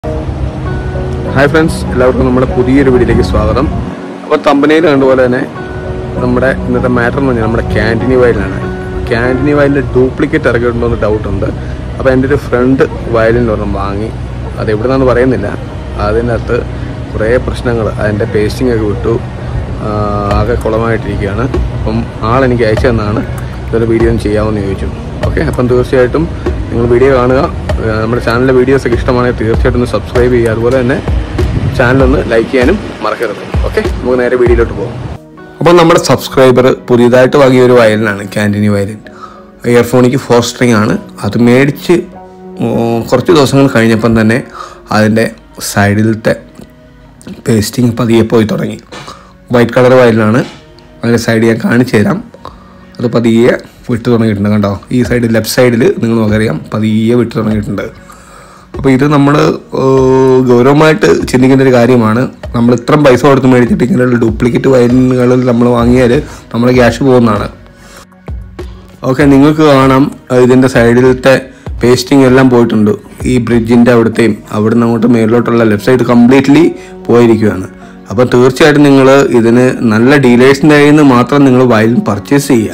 hi friends എല്ലാവർക്കും നമ്മുടെ പുതിയൊരു വീഡിയോയിലേക്ക് സ്വാഗതം അപ്പോൾ തമ്പനയിൽ കണ്ടുപോലെ തന്നെ നമ്മുടെ ഇന്നത്തെ മാറ്റർ എന്ന് പറഞ്ഞാൽ നമ്മുടെ ക്യാൻറ്റീനി വയലിനാണ് ക്യാൻറ്റീനി വയലിൻ്റെ ഡ്യൂപ്ലിക്കേറ്റ് ഇറക്കിയിട്ടുണ്ടോ എന്ന് ഡൗട്ട് ഉണ്ട് അപ്പോൾ എൻ്റെ ഒരു ഫ്രണ്ട് വയലിൻ ഒരെണ്ണം വാങ്ങി അത് എവിടെ നിന്നാന്ന് പറയുന്നില്ല അതിനകത്ത് കുറേ പ്രശ്നങ്ങൾ അതിൻ്റെ പേസ്റ്റിംഗ് ഒക്കെ വിട്ടു ആ, ആകെ കുളമായിട്ടിരിക്കുകയാണ് അപ്പം ആളെനിക്ക് അയച്ചു തന്നാണ് ഇതൊരു വീഡിയോ ഒന്ന് ചെയ്യാമെന്ന് ചോദിച്ചു ഓക്കെ അപ്പം തീർച്ചയായിട്ടും നിങ്ങൾ വീഡിയോ കാണുക ആ, നമ്മുടെ ചാനലിലെ വീഡിയോസ് ഒക്കെ ഇഷ്ടമാണെങ്കിൽ തീർച്ചയായിട്ടും ഒന്ന് സബ്സ്ക്രൈബ് ചെയ്യുക അതുപോലെ തന്നെ ചാനലൊന്ന് ലൈക്ക് ചെയ്യാനും മറക്കരുത് ഓക്കെ നമുക്ക് നേരെ വീഡിയോയിലോട്ട് പോകാം അപ്പോൾ നമ്മുടെ സബ്സ്ക്രൈബർ പുതിയതായിട്ട് വാങ്ങിയ ഒരു വയലിനാണ് ക്യാൻറ്റീനി വയലിൻ ഇയർഫോണിക്ക് ഫോർ സ്ട്രിങ് ആണ് അത് മേടിച്ച് ഉം, കുറച്ച് ദിവസങ്ങൾ കഴിഞ്ഞപ്പം തന്നെ അതിൻ്റെ സൈഡിലത്തെ പേസ്റ്റിങ് പതിയെ പോയി തുടങ്ങി വൈറ്റ് കളർ വയലിനാണ് അതിൻ്റെ സൈഡ് ഞാൻ കാണിച്ചു തരാം അത് പതിയെ വിട്ട് തുടങ്ങിയിട്ടുണ്ട് കണ്ടോ ഈ സൈഡ് ലെഫ്റ്റ് സൈഡിൽ നിങ്ങൾ നോക്കറിയാം പതിയെ വിട്ട് തുടങ്ങിയിട്ടുണ്ട് അപ്പോൾ ഇത് നമ്മൾ ഗൗരവമായിട്ട് ചിന്തിക്കേണ്ട ഒരു കാര്യമാണ് നമ്മൾ ഇത്രയും പൈസ കൊടുത്ത് മേടിച്ചിട്ട് ഇങ്ങനെയുള്ള ഡ്യൂപ്ലിക്കേറ്റ് വയലിനുകളിൽ നമ്മൾ വാങ്ങിയാൽ നമ്മുടെ ക്യാഷ് പോകുന്നതാണ് ഓക്കെ നിങ്ങൾക്ക് കാണാം അഹ് ഇതിൻ്റെ സൈഡിലത്തെ പേസ്റ്റിംഗ് എല്ലാം പോയിട്ടുണ്ട് ഈ ബ്രിഡ്ജിൻ്റെ അവിടുത്തെയും അവിടെ നിന്ന് അങ്ങോട്ട് മേളിലോട്ടുള്ള ലെഫ്റ്റ് സൈഡ് കംപ്ലീറ്റ്ലി പോയിരിക്കുകയാണ് അപ്പോൾ തീർച്ചയായിട്ടും നിങ്ങൾ ഇതിന് നല്ല ഡീലേഴ്സിൻ്റെ കയ്യിൽ നിന്ന് മാത്രം നിങ്ങൾ വയലിൻ പർച്ചേസ് ചെയ്യുക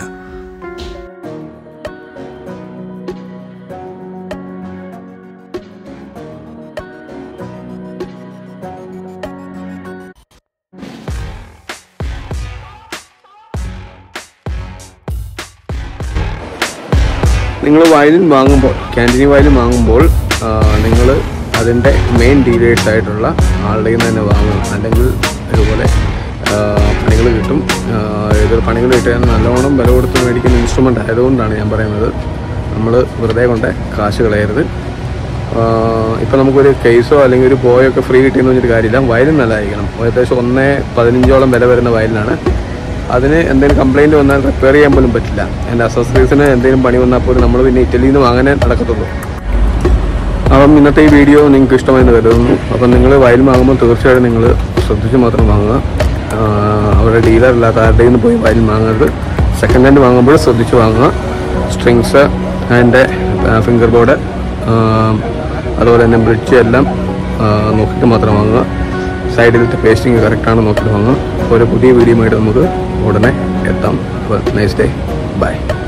നിങ്ങൾ വയലിൻ വാങ്ങുമ്പോൾ ക്യാൻറ്റീനി വയലിൻ വാങ്ങുമ്പോൾ നിങ്ങൾ അതിൻ്റെ മെയിൻ ഡീലേഴ്സ് ആയിട്ടുള്ള ആളുടെ കയ്യിൽ നിന്ന് തന്നെ വാങ്ങും അല്ലെങ്കിൽ ഇതുപോലെ പണികൾ കിട്ടും ആ, ഇതൊരു പണികൾ കിട്ടാൻ നല്ലോണം വില കൊടുത്ത് മേടിക്കുന്ന ഇൻസ്ട്രുമെൻ്റ് ആയതുകൊണ്ടാണ് ഞാൻ പറയുന്നത് നമ്മൾ വെറുതെ കൊണ്ട് കാശ് കളയരുത് ഇപ്പം നമുക്കൊരു കേസോ അല്ലെങ്കിൽ ഒരു ബോയോ ഒക്കെ ഫ്രീ കിട്ടിയെന്ന് പറഞ്ഞൊരു കാര്യമില്ല വയലിൻ നല്ലതായിരിക്കണം ഏകദേശം ഒന്നേ പതിനഞ്ചോളം വില വരുന്ന വയലിനാണ് അതിന് എന്തെങ്കിലും കംപ്ലൈൻറ്റ് വന്നാൽ റിപ്പയർ ചെയ്യാൻ പോലും പറ്റില്ല എൻ്റെ അസസറീസിന് എന്തെങ്കിലും പണി വന്നാൽ പോലും നമ്മൾ പിന്നെ ഇറ്റലിയിൽ നിന്ന് വാങ്ങാനേ നടക്കത്തുള്ളൂ അപ്പം ഇന്നത്തെ ഈ വീഡിയോ നിങ്ങൾക്ക് ഇഷ്ടമായെന്ന് കരുതുന്നു അപ്പം നിങ്ങൾ വയൽ വാങ്ങുമ്പോൾ തീർച്ചയായിട്ടും നിങ്ങൾ ശ്രദ്ധിച്ച് മാത്രം വാങ്ങുക ആ, അവരുടെ ഡീലർ ഇല്ലാത്ത ആരുടെയിൽ നിന്ന് പോയി വയൽ വാങ്ങരുത് സെക്കൻഡ് ഹാൻഡ് വാങ്ങുമ്പോൾ ശ്രദ്ധിച്ച് വാങ്ങുക സ്ട്രിങ്സ് അതിൻ്റെ ഫിംഗർ ബോർഡ് അതുപോലെ തന്നെ ബ്രിഡ്ജ് എല്ലാം ആ, നോക്കിയിട്ട് മാത്രം വാങ്ങുക സൈഡിലത്തെ പേസ്റ്റിംഗ് കറക്റ്റാണ് നോക്കിയിട്ട് വാങ്ങുക അപ്പോൾ ഒരു പുതിയ വീഡിയോ ആയിട്ട് നമുക്ക് ഉടനെ എത്താം നൈസ് ഡേ ബൈ